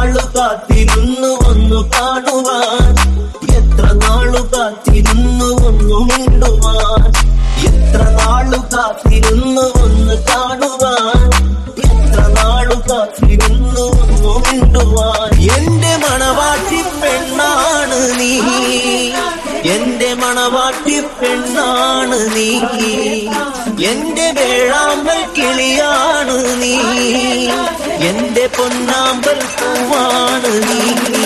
നാളു കാത്തിരുന്നു ഒന്നു കാണുവാൻ എത്ര നാളു കാത്തിരുന്നു ഒന്നു മിണ്ടുവാൻ എത്ര നാളു കാത്തിരുന്നു ഒന്ന് കാണുവാൻ എത്ര നാളു കാത്തിരുന്നു ഒന്നു മിണ്ടുവാൻ എന്റെ മണവാട്ടി പെണ്ണാണ് നീ എന്റെ മണവാട്ടി പെണ്ണാണ് നീ എന്റെ വേഴാമ്പൽ കിളിയാണ് നീ എന്റെ പൊന്നാമ്പൽ പൂവാണ് നീ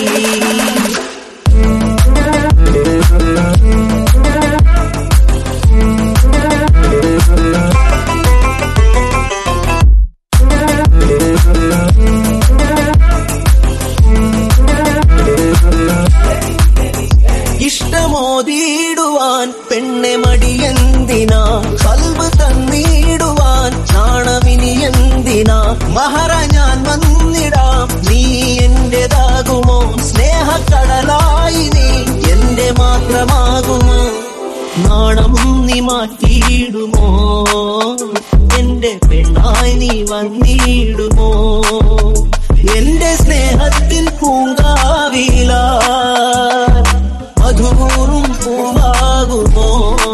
ഇഷ്ടമോതിയിടുവാൻ പെണ്ണെ മടിയെന്തിനാ കൽവ് തന്നിടുവാൻ നാണമിനി എന്തിനാ മഹറ ഞാൻ വന്നിടാം നീ എന്റേതാകുമോ സ്നേഹക്കടലായി നീ എന്റെ മാത്രമാകുമോ നാണം നീ മാറ്റിയിടുമോ എന്റെ പെണ്ണായി നീ വന്നിടുമോ എന്റെ സ്നേഹത്തിൻ പൂങ്കാവില മധുകൂറും പൂവാകുമോ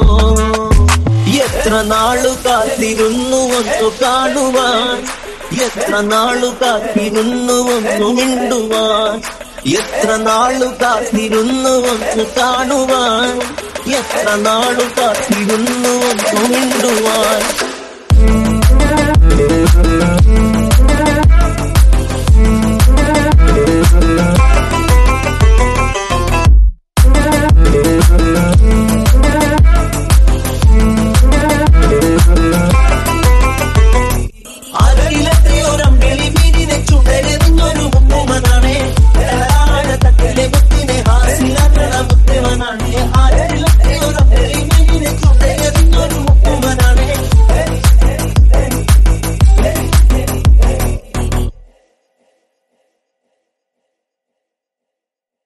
എത്ര നാളു കാത്തിരുന്നു ഒന്നു കാണുവാൻ എത്ര നാളു കാത്തിരുന്നു ഒന്നു മിണ്ടുവാൻ എത്ര നാളു കാത്തിരുന്നു ഒന്ന് കാണുവാൻ എത്ര നാളു കാത്തിരുന്നു ഒന്ന് മിണ്ടുവാൻ